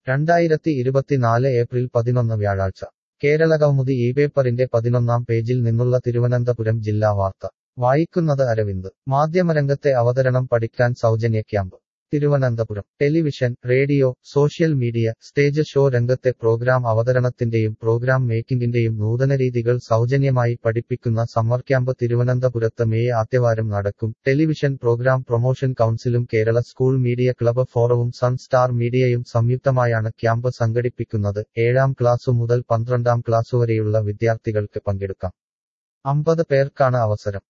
രണ്ടായിരത്തി ഇരുപത്തിനാല് ഏപ്രിൽ പതിനൊന്ന് വ്യാഴാഴ്ച കേരള കൗമുദി ഈ പേപ്പറിന്റെ പതിനൊന്നാം പേജിൽ നിന്നുള്ള തിരുവനന്തപുരം ജില്ലാ വാർത്ത വായിക്കുന്നത് അരവിന്ദ് മാധ്യമരംഗത്തെ അവതരണം പഠിക്കാൻ സൗജന്യ camp Thiruvananthapuram television radio social media stage show രംഗത്തെ പ്രോഗ്രാം അവതരണത്തിന്റെയും പ്രോഗ്രാം മേക്കിംഗിന്റെയും നൂതന രീതികൾ സൗജന്യമായി പഠിപ്പിക്കുന്ന സമ്മർ ക്യാമ്പ് തിരുവനന്തപുരത്ത് മെയ് ആദ്യവാരം നടക്കും ടെലിവിഷൻ പ്രോഗ്രാം പ്രൊമോഷൻ കൗൺസിലും കേരള സ്കൂൾ മീഡിയ ക്ലബ് ഫോറവും സൺ സ്റ്റാർ മീഡിയയും സംയുക്തമായാണ് ക്യാമ്പ് സംഘടിപ്പിക്കുന്നത് ഏഴാം ക്ലാസ്സു മുതൽ പന്ത്രണ്ടാം ക്ലാസ്സുവരെയുള്ള വിദ്യാർത്ഥികൾക്ക് പങ്കെടുക്കാം അമ്പത് പേർക്കാണ് അവസരം